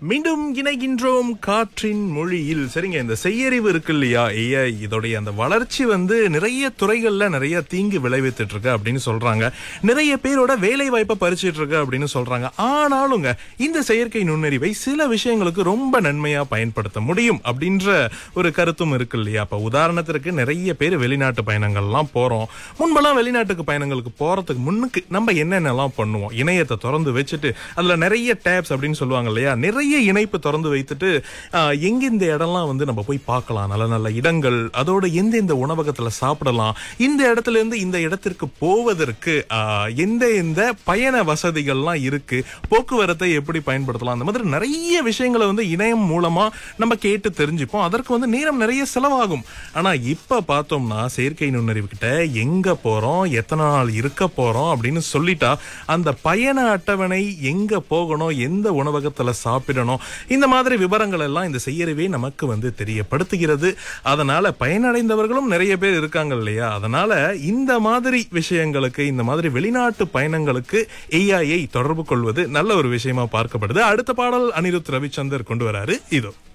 மீண்டும் இணைகின்றோம் காற்றின் மொழியில் சரிங்க இந்த செய்யறிவு இருக்கு இல்லையா ஏஐ இதோடைய அந்த வளர்ச்சி வந்து நிறைய துறைகள்ல நிறைய தீங்கு விளைவித்துட்டு இருக்கு அப்படின்னு சொல்றாங்க நிறைய பேரோட வேலை வாய்ப்பை பறிச்சிட்டு இருக்கு அப்படின்னு சொல்றாங்க ஆனாலுங்க இந்த செயற்கை நுண்ணறிவை சில விஷயங்களுக்கு ரொம்ப நன்மையா பயன்படுத்த முடியும் அப்படின்ற ஒரு கருத்தும் இருக்கு இல்லையா அப்ப உதாரணத்திற்கு நிறைய பேர் வெளிநாட்டு பயணங்கள்லாம் போறோம் முன்பெல்லாம் வெளிநாட்டுக்கு பயணங்களுக்கு போறதுக்கு முன்னுக்கு நம்ம என்னென்னலாம் பண்ணுவோம் இணையத்தை திறந்து வச்சுட்டு அதுல நிறைய டேப்ஸ் அப்படின்னு சொல்லுவாங்க இல்லையா நிறைய இணைப்பு திறந்து வைத்துட்டு ஆஹ், எங்க இந்த இடம்லாம் வந்து நம்ம போய் பார்க்கலாம் நல்ல நல்ல இடங்கள் அதோட எந்த எந்த உணவகத்துல சாப்பிடலாம் இந்த இடத்துல இருந்து இந்த இடத்திற்கு போவதற்கு ஆஹ், எந்த எந்த பயண வசதிகள்லாம் இருக்கு போக்குவரத்தை எப்படி பயன்படுத்தலாம் அந்த மாதிரி நிறைய விஷயங்களை வந்து இணையம் மூலமா நம்ம கேட்டு தெரிஞ்சுப்போம் அதற்கு வந்து நேரம் நிறைய செலவாகும் ஆனா இப்ப பார்த்தோம்னா செயற்கை நுண்ணறிவு கிட்ட எங்க போறோம் எத்தனை நாள் இருக்க போறோம் அப்படின்னு சொல்லிட்டா அந்த பயண அட்டவணை எங்க போகணும் எந்த உணவகத்துல சாப்பிடணும் இந்த மாதிரி விவரங்கள் எல்லாம் இந்த செய்யறவே நமக்கு வந்து தெரியப்படுத்துகிறது அதனால பயனடைந்தவர்களும் நிறைய பேர் இருக்காங்க இல்லையா அதனால இந்த மாதிரி விஷயங்களுக்கு இந்த மாதிரி வெளிநாட்டு பயணங்களுக்கு ஏஐயை தொடர்பு கொள்வது நல்ல ஒரு விஷயமா பார்க்கப்படுது அடுத்த பாடல் அனிருத் ரவிச்சந்தர் கொண்டு வராரு இதோ